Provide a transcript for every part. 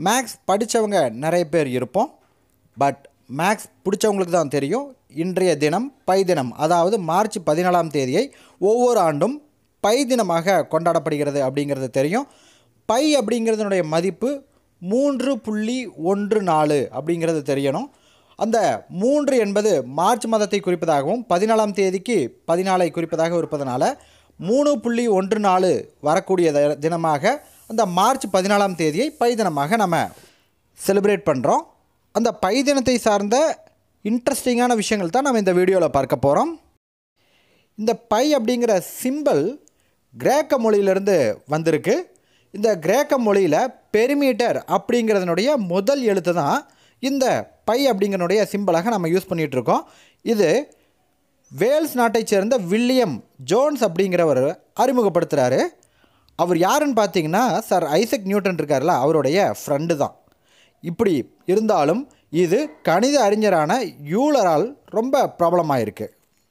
maths படித்தவங்க நிறைய பேர் இருப்போம் பட் மேக்ஸ் பிடிச்சவங்களுக்கு தான் தெரியும் இன்றைய தினம் பை தினம் அதாவது மார்ச் பதினாலாம் தேதியை ஒவ்வொரு ஆண்டும் பை தினமாக கொண்டாடப்படுகிறது அப்படிங்கிறது தெரியும் பை அப்படிங்கிறதுனுடைய மதிப்பு மூன்று புள்ளி ஒன்று நாலு அப்படிங்கிறது தெரியணும் அந்த மூன்று என்பது மார்ச் மாதத்தை குறிப்பதாகவும் பதினாலாம் தேதிக்கு பதினாலை குறிப்பதாக இருப்பதனால மூணு புள்ளி ஒன்று நாலு வரக்கூடிய த- தினமாக அந்த மார்ச் பதினாலாம் தேதியை பை தினமாக நம்ம செலிப்ரேட் பண்ணுறோம் அந்த பை தினத்தை சார்ந்த இன்ட்ரெஸ்டிங்கான விஷயங்கள் தான் நம்ம இந்த வீடியோவில் பார்க்க போகிறோம் இந்த பை அப்படிங்கிற சிம்பல் கிரேக்க மொழியிலிருந்து வந்திருக்கு இந்த கிரேக்க மொழியில் பெரிமீட்டர் அப்படிங்கிறதுனுடைய முதல் எழுத்து தான் இந்த பை அப்படிங்கிறனுடைய சிம்பலாக நம்ம யூஸ் பண்ணிகிட்டு இருக்கோம் இது வேல்ஸ் நாட்டைச் சேர்ந்த வில்லியம் ஜோன்ஸ் அப்படிங்கிறவர் அறிமுகப்படுத்துகிறாரு அவர் யாருன்னு பார்த்தீங்கன்னா சார் ஐசக் நியூட்டன் இருக்கார்ல அவருடைய ஃப்ரெண்டு தான் இப்படி இருந்தாலும் இது கணித அறிஞரான யூலரால் ரொம்ப ப்ராப்ளமாயிருக்கு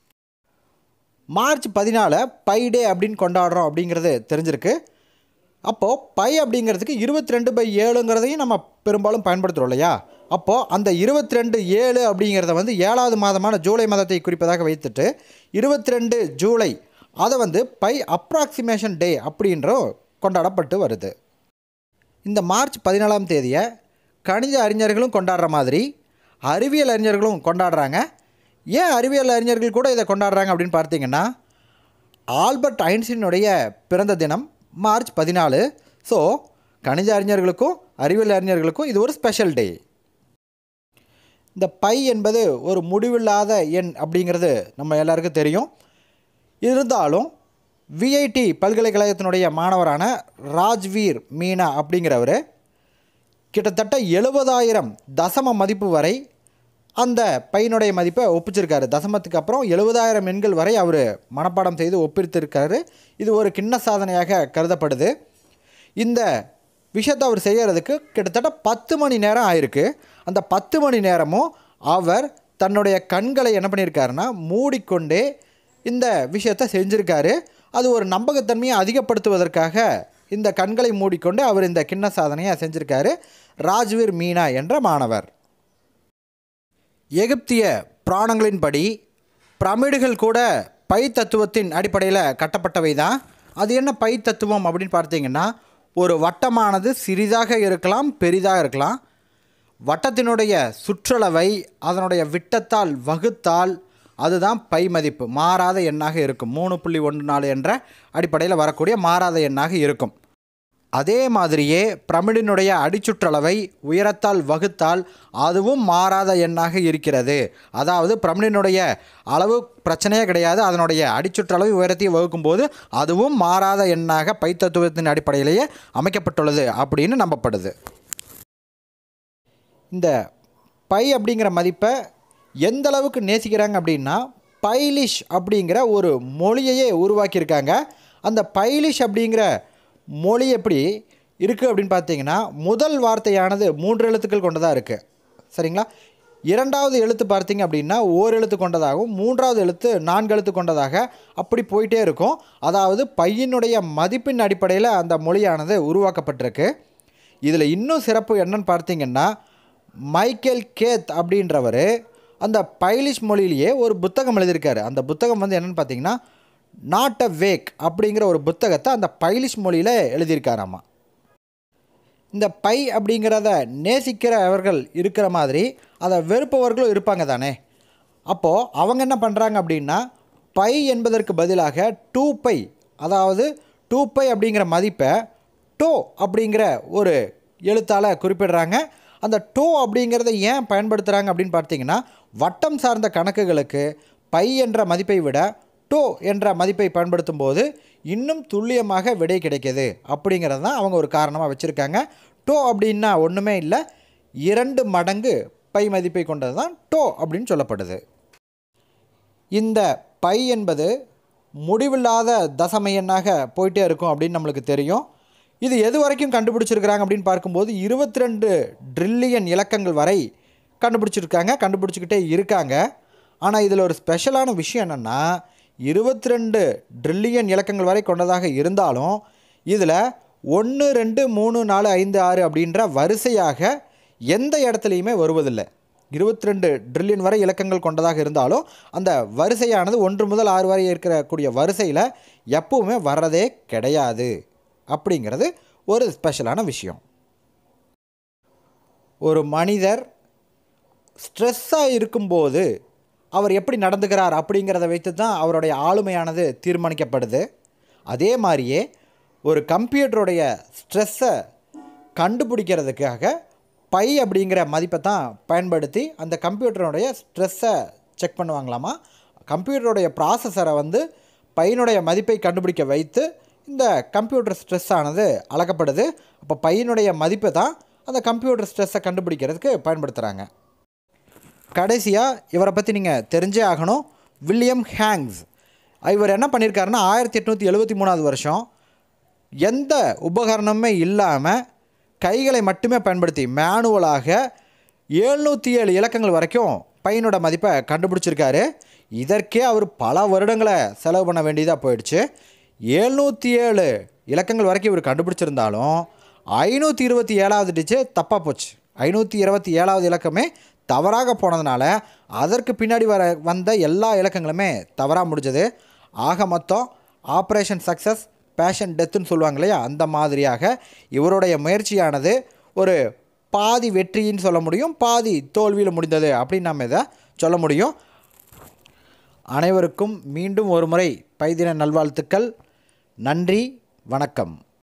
மார்ச் பதினால பை டே அப்படின்னு கொண்டாடுறோம் அப்படிங்கிறது தெரிஞ்சிருக்கு அப்போது பை அப்படிங்கிறதுக்கு இருபத்தி ரெண்டு பை ஏழுங்கிறதையும் நம்ம பெரும்பாலும் பயன்படுத்துகிறோம் இல்லையா அப்போது அந்த இருபத்தி ரெண்டு ஏழு அப்படிங்கிறத வந்து ஏழாவது மாதமான ஜூலை மாதத்தை குறிப்பதாக வைத்துட்டு இருபத்தி ரெண்டு ஜூலை அதை வந்து பை அப்ராக்சிமேஷன் டே அப்படின்ற கொண்டாடப்பட்டு வருது இந்த மார்ச் பதினாலாம் தேதியை கணித அறிஞர்களும் கொண்டாடுற மாதிரி அறிவியல் அறிஞர்களும் கொண்டாடுறாங்க ஏன் அறிவியல் அறிஞர்கள் கூட இதை கொண்டாடுறாங்க அப்படின்னு பார்த்தீங்கன்னா ஆல்பர்ட் ஐன்ஸ்டீனுடைய பிறந்த தினம் மார்ச் பதினாலு ஸோ கணித அறிஞர்களுக்கும் அறிவியல் அறிஞர்களுக்கும் இது ஒரு ஸ்பெஷல் டே இந்த பை என்பது ஒரு முடிவில்லாத எண் அப்படிங்கிறது நம்ம எல்லாருக்கும் தெரியும் இருந்தாலும் விஐடி பல்கலைக்கழகத்தினுடைய மாணவரான ராஜ்வீர் மீனா அப்படிங்கிறவர் கிட்டத்தட்ட எழுபதாயிரம் தசம மதிப்பு வரை அந்த பையனுடைய மதிப்பை ஒப்பிச்சிருக்காரு தசமத்துக்கு அப்புறம் எழுபதாயிரம் எண்கள் வரை அவர் மனப்பாடம் செய்து ஒப்பித்திருக்காரு இது ஒரு கிண்ண சாதனையாக கருதப்படுது இந்த விஷயத்தை அவர் செய்யறதுக்கு கிட்டத்தட்ட பத்து மணி நேரம் ஆயிருக்கு அந்த பத்து மணி நேரமும் அவர் தன்னுடைய கண்களை என்ன பண்ணியிருக்காருன்னா மூடிக்கொண்டே இந்த விஷயத்தை செஞ்சுருக்காரு அது ஒரு நம்பகத்தன்மையை அதிகப்படுத்துவதற்காக இந்த கண்களை மூடிக்கொண்டு அவர் இந்த கிண்ண சாதனையை செஞ்சுருக்காரு ராஜ்வீர் மீனா என்ற மாணவர் எகிப்திய புராணங்களின்படி பிரமிடுகள் கூட பை தத்துவத்தின் அடிப்படையில் கட்டப்பட்டவை தான் அது என்ன பை தத்துவம் அப்படின்னு பார்த்தீங்கன்னா ஒரு வட்டமானது சிறிதாக இருக்கலாம் பெரிதாக இருக்கலாம் வட்டத்தினுடைய சுற்றளவை அதனுடைய விட்டத்தால் வகுத்தால் அதுதான் பை மதிப்பு மாறாத எண்ணாக இருக்கும் மூணு புள்ளி ஒன்று நாலு என்ற அடிப்படையில் வரக்கூடிய மாறாத எண்ணாக இருக்கும் அதே மாதிரியே பிரமிடினுடைய அடிச்சுற்றளவை உயரத்தால் வகுத்தால் அதுவும் மாறாத எண்ணாக இருக்கிறது அதாவது பிரமிடினுடைய அளவு பிரச்சனையே கிடையாது அதனுடைய அடிச்சுற்றளவு உயரத்தையும் வகுக்கும்போது அதுவும் மாறாத எண்ணாக பைத்தத்துவத்தின் அடிப்படையிலேயே அமைக்கப்பட்டுள்ளது அப்படின்னு நம்பப்படுது இந்த பை அப்படிங்கிற மதிப்பை எந்த அளவுக்கு நேசிக்கிறாங்க அப்படின்னா பைலிஷ் அப்படிங்கிற ஒரு மொழியையே உருவாக்கியிருக்காங்க அந்த பைலிஷ் அப்படிங்கிற மொழி எப்படி இருக்குது அப்படின்னு பார்த்தீங்கன்னா முதல் வார்த்தையானது மூன்று எழுத்துக்கள் கொண்டதாக இருக்குது சரிங்களா இரண்டாவது எழுத்து பார்த்தீங்க அப்படின்னா ஓர் எழுத்து கொண்டதாகவும் மூன்றாவது எழுத்து நான்கு எழுத்து கொண்டதாக அப்படி போயிட்டே இருக்கும் அதாவது பையனுடைய மதிப்பின் அடிப்படையில் அந்த மொழியானது உருவாக்கப்பட்டிருக்கு இதில் இன்னும் சிறப்பு என்னன்னு பார்த்தீங்கன்னா மைக்கேல் கேத் அப்படின்றவர் அந்த பைலிஷ் மொழியிலேயே ஒரு புத்தகம் எழுதியிருக்காரு அந்த புத்தகம் வந்து என்னென்னு பார்த்தீங்கன்னா நாட் அ வேக் அப்படிங்கிற ஒரு புத்தகத்தை அந்த பைலிஷ் மொழியில் எழுதியிருக்காராமா இந்த பை அப்படிங்கிறத நேசிக்கிறவர்கள் இருக்கிற மாதிரி அதை வெறுப்பவர்களும் இருப்பாங்க தானே அப்போது அவங்க என்ன பண்ணுறாங்க அப்படின்னா பை என்பதற்கு பதிலாக டூ பை அதாவது டூ பை அப்படிங்கிற மதிப்பை டோ அப்படிங்கிற ஒரு எழுத்தால் குறிப்பிடுறாங்க அந்த டோ அப்படிங்கிறத ஏன் பயன்படுத்துகிறாங்க அப்படின்னு பார்த்தீங்கன்னா வட்டம் சார்ந்த கணக்குகளுக்கு பை என்ற மதிப்பை விட டோ என்ற மதிப்பை பயன்படுத்தும் போது இன்னும் துல்லியமாக விடை கிடைக்கிது அப்படிங்கிறது தான் அவங்க ஒரு காரணமாக வச்சுருக்காங்க டோ அப்படின்னா ஒன்றுமே இல்லை இரண்டு மடங்கு பை மதிப்பை கொண்டது தான் டோ அப்படின்னு சொல்லப்படுது இந்த பை என்பது முடிவில்லாத தசம எண்ணாக போயிட்டே இருக்கும் அப்படின்னு நம்மளுக்கு தெரியும் இது எது வரைக்கும் கண்டுபிடிச்சிருக்கிறாங்க அப்படின்னு பார்க்கும்போது இருபத்தி ரெண்டு ட்ரில்லியன் இலக்கங்கள் வரை கண்டுபிடிச்சிருக்காங்க கண்டுபிடிச்சிக்கிட்டே இருக்காங்க ஆனால் இதில் ஒரு ஸ்பெஷலான விஷயம் என்னென்னா இருபத்தி ரெண்டு ட்ரில்லியன் இலக்கங்கள் வரை கொண்டதாக இருந்தாலும் இதில் ஒன்று ரெண்டு மூணு நாலு ஐந்து ஆறு அப்படின்ற வரிசையாக எந்த இடத்துலையுமே வருவதில்லை இருபத்தி ரெண்டு ட்ரில்லியன் வரை இலக்கங்கள் கொண்டதாக இருந்தாலும் அந்த வரிசையானது ஒன்று முதல் ஆறு வரை இருக்கக்கூடிய வரிசையில் எப்பவுமே வர்றதே கிடையாது அப்படிங்கிறது ஒரு ஸ்பெஷலான விஷயம் ஒரு மனிதர் ஸ்ட்ரெஸ்ஸாக இருக்கும்போது அவர் எப்படி நடந்துக்கிறார் அப்படிங்கிறத வைத்து தான் அவருடைய ஆளுமையானது தீர்மானிக்கப்படுது அதே மாதிரியே ஒரு கம்ப்யூட்டருடைய ஸ்ட்ரெஸ்ஸை கண்டுபிடிக்கிறதுக்காக பை அப்படிங்கிற மதிப்பை தான் பயன்படுத்தி அந்த கம்ப்யூட்டருடைய ஸ்ட்ரெஸ்ஸை செக் பண்ணுவாங்களாமா கம்ப்யூட்டருடைய ப்ராசஸரை வந்து பையனுடைய மதிப்பை கண்டுபிடிக்க வைத்து இந்த கம்ப்யூட்டர் ஸ்ட்ரெஸ் ஆனது அளக்கப்படுது அப்போ பையனுடைய மதிப்பை தான் அந்த கம்ப்யூட்டர் ஸ்ட்ரெஸ்ஸை கண்டுபிடிக்கிறதுக்கு பயன்படுத்துகிறாங்க கடைசியாக இவரை பற்றி நீங்கள் தெரிஞ்சே ஆகணும் வில்லியம் ஹேங்ஸ் இவர் என்ன பண்ணியிருக்காருன்னா ஆயிரத்தி எட்நூற்றி எழுபத்தி மூணாவது வருஷம் எந்த உபகரணமுமே இல்லாமல் கைகளை மட்டுமே பயன்படுத்தி மேனுவலாக எழுநூற்றி ஏழு இலக்கங்கள் வரைக்கும் பையனோட மதிப்பை கண்டுபிடிச்சிருக்காரு இதற்கே அவர் பல வருடங்களை செலவு பண்ண வேண்டியதாக போயிடுச்சு எழுநூற்றி ஏழு இலக்கங்கள் வரைக்கும் இவர் கண்டுபிடிச்சிருந்தாலும் ஐநூற்றி இருபத்தி ஏழாவது டிச்சு தப்பாக போச்சு ஐநூற்றி இருபத்தி ஏழாவது இலக்கமே தவறாக போனதுனால அதற்கு பின்னாடி வர வந்த எல்லா இலக்கங்களுமே தவறாக முடிஞ்சது ஆக மொத்தம் ஆப்ரேஷன் சக்ஸஸ் பேஷன் டெத்துன்னு சொல்லுவாங்க இல்லையா அந்த மாதிரியாக இவருடைய முயற்சியானது ஒரு பாதி வெற்றின்னு சொல்ல முடியும் பாதி தோல்வியில் முடிந்தது அப்படின்னு நம்ம இதை சொல்ல முடியும் அனைவருக்கும் மீண்டும் ஒரு முறை பைதின நல்வாழ்த்துக்கள் நன்றி வணக்கம்